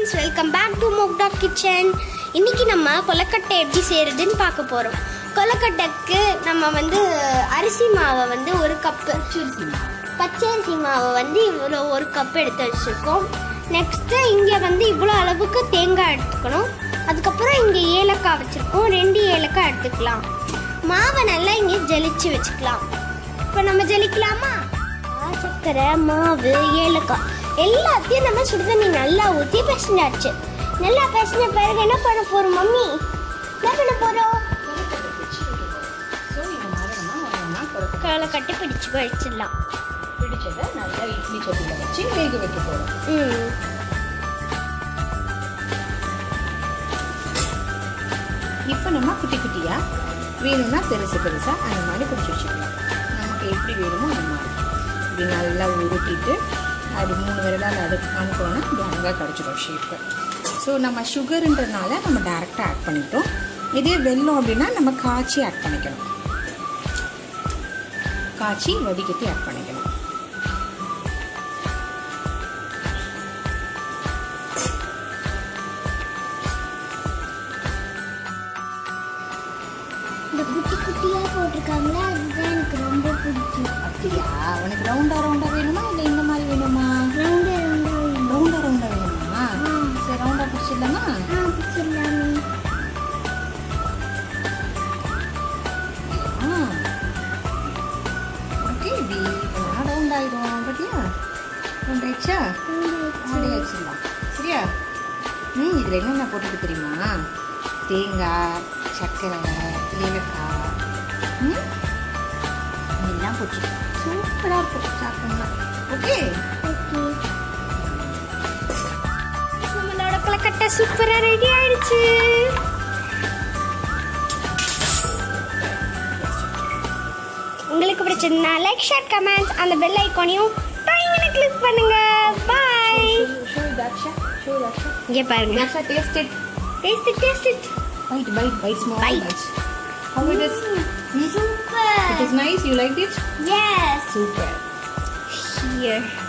Friends welcome back to மோக்டா kitchen இன்னைக்கு நம்ம கொலக்கட்டை எப்படி செய்யறதுன்னு பார்க்க போகிறோம் கொலக்கட்டைக்கு நம்ம வந்து அரிசி மாவை வந்து ஒரு கப்பு பச்சரிசி மாவை வந்து இவ்வளோ ஒரு கப் எடுத்து வச்சுருக்கோம் நெக்ஸ்ட்டு இங்கே வந்து இவ்வளோ அளவுக்கு தேங்காய் எடுத்துக்கணும் அதுக்கப்புறம் இங்கே ஏலக்காய் வச்சுருக்கோம் ரெண்டு ஏலக்காய் எடுத்துக்கலாம் மாவை நல்லா இங்கே ஜலிச்சு வச்சுக்கலாம் இப்போ நம்ம ஜலிக்கலாமா சக்கரை மாவு ஏலக்காய் எல்லாத்தையும் நம்ம சுடுதண்ணி நல்லா ஊற்றி பிசைஞ்சாச்சு நல்லா பிசைஞ்ச பிறகு என்ன பண்ண போகிறோம் மம்மி என்ன பண்ண போகிறோம் ஸோ இந்த மாதிரி நம்ம ஒன்றா கொழுக்கட்டை காலை கட்டி பிடிச்சு வச்சிடலாம் பிடிச்சதை நல்லா இட்லி சட்டியில் வச்சு வேக வைக்க போகிறோம் ம் இப்போ நம்ம குட்டி குட்டியாக வேணும்னா பெருசு பெருசாக அந்த மாதிரி பிடிச்சி வச்சுக்கலாம் நமக்கு எப்படி வேணுமோ அந்த மாதிரி இப்படி நல்லா உருட்டிட்டு அது மூணு விரலால் அடு அனுப்புறோன்னா இப்படி அழகாக கிடச்சிடும் ஷேப்பு ஸோ நம்ம சுகருன்றதுனால நம்ம டேரெக்டாக ஆட் பண்ணிட்டோம் இதே வெல்லம் அப்படின்னா நம்ம காய்ச்சி ஆட் பண்ணிக்கணும் காய்ச்சி வடிகட்டி ஆட் பண்ணிக்கணும் இந்த குட்டி குட்டியாக போட்டிருக்காங்களா அதுதான் எனக்கு ரொம்ப பிடிக்கும் அப்படியா உனக்கு ரவுண்டா ரவுண்டா வேணுமா இல்லை இந்த மாதிரி வேணுமா ரவுண்டு ரவுண்டாக ரவுண்டா ரவுண்டா வேணுமா சரி ரவுண்டா பிடிச்சிடலாமா ஆ பிடிச்சிடலாமே ஆ ஓகே இப்படி பண்ணா ரவுண்ட் ஆயிடும் பார்த்தியா ரவுண்ட் ஆயிடுச்சா அப்படியே வச்சிடலாம் சரியா ம் இதில் என்னென்ன போட்டுக்கு தெரியுமா தேங்காய் சர்க்கரை ஏலக்காய் ம் இதெல்லாம் போட்டு சூப்பராக இருக்கும் சாப்பிட்டோம்னா ஓகே நம்மளோட கொலக்கட்டை சூப்பரா ரெடி ஆயிடுச்சு உங்களுக்கு பிடிச்சதுன்னா லைக் ஷேர் கமெண்ட்ஸ் அந்த பெல் ஐக்கானையும் டாயிங்னு கிளிக் பண்ணுங்க பாய் ஷோ தாக்ஷா ஷோ தாக்ஷா இங்க பாருங்க Daksha taste it taste it taste it Bite, bite, bite, small Bite. bites. How it is? It super is nice. You liked it? Yes Super. Here